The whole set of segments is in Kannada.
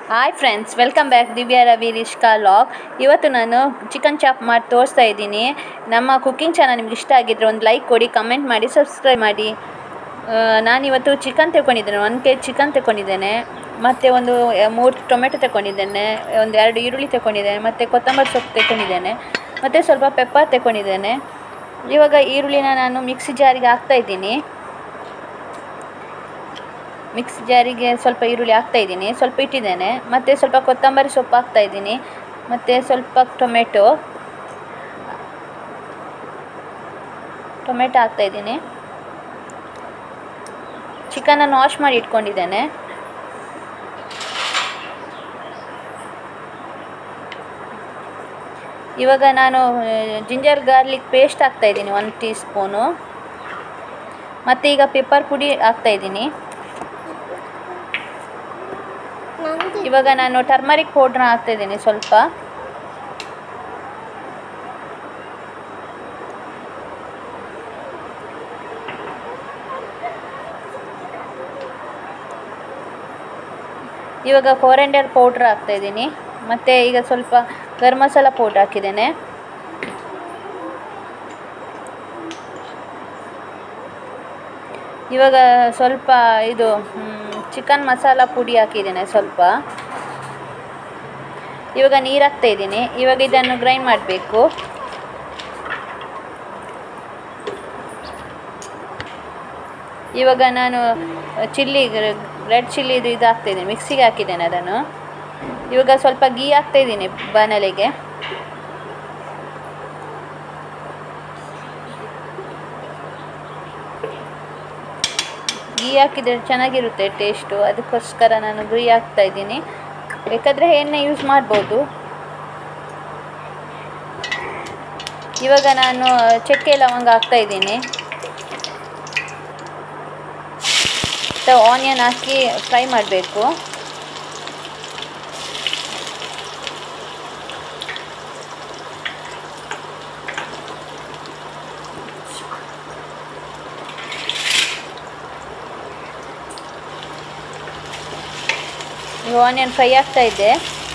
hi friends welcome back Divya Ravi Rishka vlog ಇವತ್ತು ನಾನು ಚಿಕನ್ ಚಾಪ್ ಮಾಡಿ ತೋರಿಸ್ತಾ ಇದ್ದೀನಿ ನಮ್ಮ ಕುಕ್ಕಿಂಗ್ ಚಾನಲ್ ನಿಮ್ಗೆ ಇಷ್ಟ ಆಗಿದ್ರೆ ಒಂದು ಲೈಕ್ ಕೊಡಿ ಕಮೆಂಟ್ ಮಾಡಿ ಸಬ್ಸ್ಕ್ರೈಬ್ ಮಾಡಿ ಆ, ನಾನಿವತ್ತು ಚಿಕನ್ ತಗೊಂಡಿದ್ದೇನೆ ಒಂದು ಕೆ ಚಿಕನ್ ತಗೊಂಡಿದ್ದೇನೆ ಮತ್ತು ಒಂದು ಮೂರು ಟೊಮೆಟೊ ತಗೊಂಡಿದ್ದೇನೆ ಒಂದು ಎರಡು ಈರುಳ್ಳಿ ತಗೊಂಡಿದ್ದೇನೆ ಮತ್ತು ಕೊತ್ತಂಬರಿ ಸೊಪ್ಪು ತಗೊಂಡಿದ್ದೇನೆ ಮತ್ತು ಸ್ವಲ್ಪ ಪೆಪ್ಪರ್ ತಗೊಂಡಿದ್ದೇನೆ ಇವಾಗ ಈರುಳ್ಳಿನ ನಾನು ಮಿಕ್ಸಿ ಜಾರಿಗೆ ಹಾಕ್ತಾ ಇದ್ದೀನಿ ಮಿಕ್ಸ್ ಜಾರಿಗೆ ಸ್ವಲ್ಪ ಈರುಳ್ಳಿ ಹಾಕ್ತಾ ಇದ್ದೀನಿ ಸ್ವಲ್ಪ ಇಟ್ಟಿದ್ದೇನೆ ಮತ್ತು ಸ್ವಲ್ಪ ಕೊತ್ತಂಬರಿ ಸೊಪ್ಪು ಹಾಕ್ತಾ ಇದ್ದೀನಿ ಮತ್ತು ಸ್ವಲ್ಪ ಟೊಮೆಟೊ ಟೊಮೆಟೊ ಹಾಕ್ತಾ ಇದ್ದೀನಿ ಚಿಕನನ್ನು ವಾಶ್ ಮಾಡಿ ಇಟ್ಕೊಂಡಿದ್ದೇನೆ ಇವಾಗ ನಾನು ಜಿಂಜರ್ ಗಾರ್ಲಿಕ್ ಪೇಸ್ಟ್ ಹಾಕ್ತಾ ಇದ್ದೀನಿ ಒಂದು ಟೀ ಸ್ಪೂನು ಮತ್ತು ಈಗ ಪೆಪ್ಪರ್ ಪುಡಿ ಹಾಕ್ತಾ ಇದ್ದೀನಿ ಇವಾಗ ನಾನು ಟರ್ಮರಿಕ್ ಪೌಡ್ರ್ನ ಹಾಕ್ತಾ ಇದ್ದೀನಿ ಸ್ವಲ್ಪ ಇವಾಗ ಕೋರೆಂಡರ್ ಪೌಡ್ರ್ ಹಾಕ್ತಾ ಇದ್ದೀನಿ ಮತ್ತು ಈಗ ಸ್ವಲ್ಪ ಗರಂ ಮಸಾಲ ಪೌಡ್ರ್ ಹಾಕಿದ್ದೇನೆ ಇವಾಗ ಸ್ವಲ್ಪ ಇದು ಚಿಕನ್ ಮಸಾಲ ಪುಡಿ ಹಾಕಿದ್ದೇನೆ ಸ್ವಲ್ಪ ಇವಾಗ ನೀರು ಹಾಕ್ತಾ ಇದ್ದೀನಿ ಇವಾಗ ಇದನ್ನು ಗ್ರೈಂಡ್ ಮಾಡಬೇಕು ಇವಾಗ ನಾನು ಚಿಲ್ಲಿ ರೆಡ್ ಚಿಲ್ಲಿ ಇದು ಇದು ಹಾಕ್ತಾಯಿದ್ದೀನಿ ಮಿಕ್ಸಿಗೆ ಹಾಕಿದ್ದೇನೆ ಅದನ್ನು ಇವಾಗ ಸ್ವಲ್ಪ ಗೀ ಹಾಕ್ತಾ ಇದ್ದೀನಿ ಬಾಣಲೆಗೆ ಗೀ ಹಾಕಿದರೆ ಚೆನ್ನಾಗಿರುತ್ತೆ ಟೇಸ್ಟು ಅದಕ್ಕೋಸ್ಕರ ನಾನು ಗೀ ಹಾಕ್ತಾ ಇದ್ದೀನಿ ಬೇಕಾದರೆ ಎಣ್ಣೆ ಯೂಸ್ ಮಾಡ್ಬೋದು ಇವಾಗ ನಾನು ಚಕ್ಕೆ ಲವಂಗ ಹಾಕ್ತಾ ಇದ್ದೀನಿ ಮತ್ತು ಆನಿಯನ್ ಹಾಕಿ ಫ್ರೈ ಮಾಡಬೇಕು ಆನಿಯನ್ ಫ್ರೈ ಆಗ್ತಾ ಇದೆ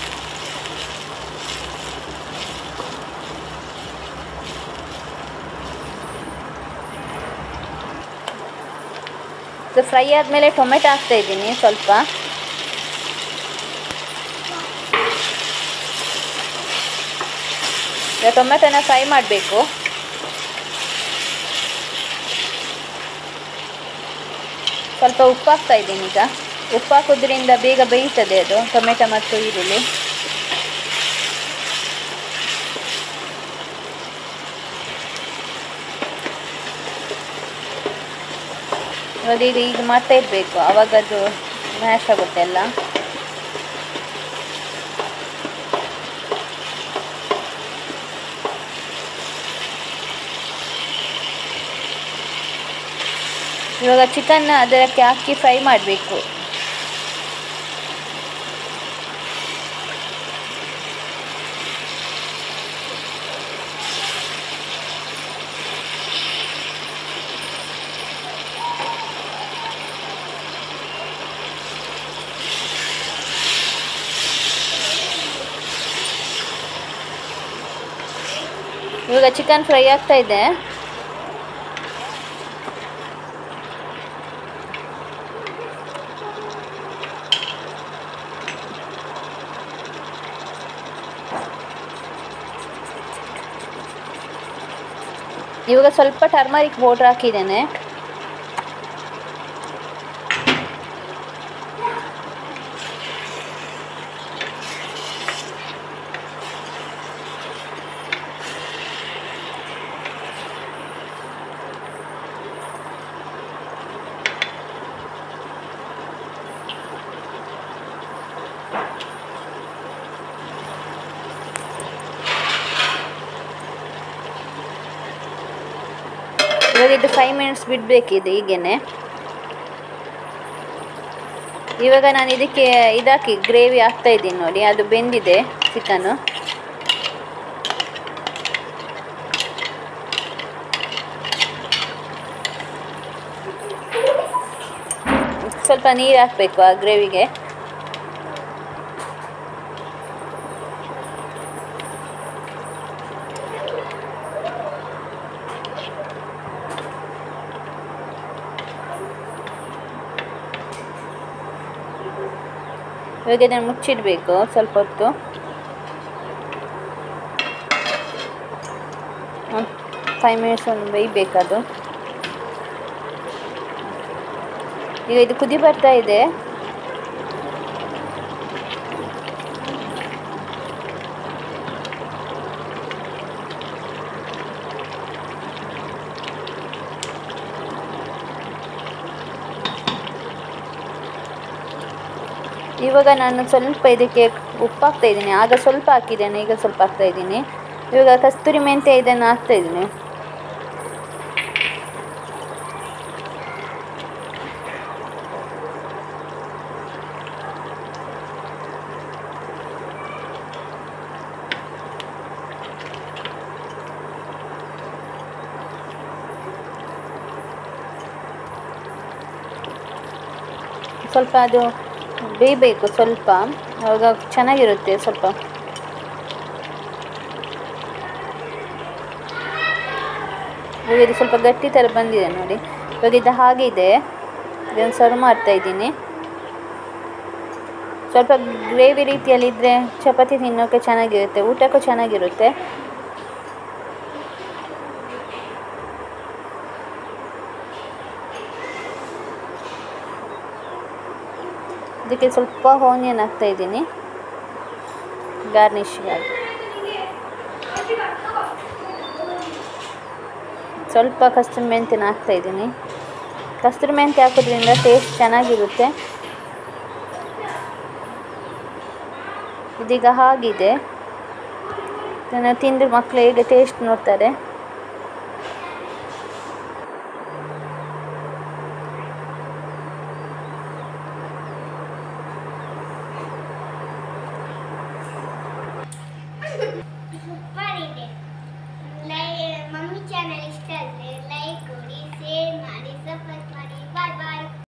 ಇದು ಫ್ರೈ ಆದಮೇಲೆ ಟೊಮೆಟೊ ಹಾಕ್ತಾ ಇದ್ದೀನಿ ಸ್ವಲ್ಪ ಈಗ ಟೊಮೆಟೊನ ಫ್ರೈ ಮಾಡಬೇಕು ಸ್ವಲ್ಪ ಉಪ್ಪು ಹಾಕ್ತಾ ಇದ್ದೀನಿ ಈಗ ಉಪ್ಪು ಹಾಕೋದ್ರಿಂದ ಬೇಗ ಬೇಯ್ತದೆ ಅದು ಟೊಮೆಟೊ ಮತ್ತು ಈರುಳ್ಳಿ ಇವಾಗ ಈಗ ಈಗ ಮಾಡ್ತಾ ಇರಬೇಕು ಆವಾಗ ಅದು ಮ್ಯಾಶ್ ಆಗುತ್ತೆ ಎಲ್ಲ ಇವಾಗ ಚಿಕನ್ ಅದಕ್ಕೆ ಹಾಕಿ ಫ್ರೈ ಮಾಡಬೇಕು ಇವಾಗ ಚಿಕನ್ ಫ್ರೈ ಆಗ್ತಾ ಇದೆ ಇವಾಗ ಸ್ವಲ್ಪ ಟರ್ಮರಿಕ್ ಪೌಡ್ರ್ ಹಾಕಿದ್ದೇನೆ ಇವಾಗ ಇದು ಫೈವ್ ಮಿನಿಟ್ಸ್ ಬಿಡಬೇಕಿದೆ ಹೀಗೇನೆ ಇವಾಗ ನಾನು ಇದಕ್ಕೆ ಇದಾಕಿ ಗ್ರೇವಿ ಹಾಕ್ತಾ ಇದ್ದೀನಿ ನೋಡಿ ಅದು ಬೆಂದಿದೆ ಚಿಕನ್ನು ಸ್ವಲ್ಪ ನೀರು ಹಾಕಬೇಕು ಆ ಗ್ರೇವಿಗೆ ಇವಾಗ ಇದನ್ನು ಮುಚ್ಚಿಡಬೇಕು ಸ್ವಲ್ಪ ಹೊತ್ತು ಫೈವ್ ಮಿನಿಟ್ಸ್ ಒಂದು ಬೇಯಬೇಕದು ಈಗ ಇದು ಕುದಿ ಬರ್ತಾ ಇದೆ ಇವಾಗ ನಾನು ಸ್ವಲ್ಪ ಇದಕ್ಕೆ ಉಪ್ಪು ಹಾಕ್ತಾ ಇದ್ದೀನಿ ಆಗ ಸ್ವಲ್ಪ ಹಾಕಿದ್ದೇನೆ ಈಗ ಸ್ವಲ್ಪ ಹಾಕ್ತಾ ಇದ್ದೀನಿ ಇವಾಗ ಕಸ್ತೂರಿ ಮೆಂತ್ಯ ಇದನ್ನು ಹಾಕ್ತಾ ಇದ್ದೀನಿ ಸ್ವಲ್ಪ ಅದು ಬೇಯಬೇಕು ಸ್ವಲ್ಪ ಆವಾಗ ಚೆನ್ನಾಗಿರುತ್ತೆ ಸ್ವಲ್ಪ ಇವಾಗ ಇದು ಸ್ವಲ್ಪ ಗಟ್ಟಿ ಥರ ಬಂದಿದೆ ನೋಡಿ ಇವಾಗ ಇದು ಹಾಗಿದೆ ಇದನ್ನು ಸರ್ವ್ ಮಾಡ್ತಾ ಇದ್ದೀನಿ ಸ್ವಲ್ಪ ಗ್ರೇವಿ ರೀತಿಯಲ್ಲಿದ್ದರೆ ಚಪಾತಿ ತಿನ್ನೋಕ್ಕೆ ಚೆನ್ನಾಗಿರುತ್ತೆ ಊಟಕ್ಕೂ ಚೆನ್ನಾಗಿರುತ್ತೆ ಇದಕ್ಕೆ ಸ್ವಲ್ಪ ಆನಿಯನ್ ಹಾಕ್ತಾ ಇದ್ದೀನಿ ಗಾರ್ನಿಶ್ಗಾಗಿ ಸ್ವಲ್ಪ ಕಸ್ತೂರಿ ಮೆಂತ್ಯನ ಹಾಕ್ತಾ ಇದ್ದೀನಿ ಕಸ್ತೂರಿ ಮೆಂತ್ಯ ಹಾಕೋದ್ರಿಂದ ಟೇಸ್ಟ್ ಚೆನ್ನಾಗಿರುತ್ತೆ ಇದೀಗ ಆಗಿದೆ ಇದನ್ನು ತಿಂದು ಮಕ್ಕಳು ಹೇಗೆ ಟೇಸ್ಟ್ ನೋಡ್ತಾರೆ ಸೂಪರ್ ಇದೆ ಲೈ- ಮಮ್ಮಿ ಚಾನಲ್ ಇಷ್ಟ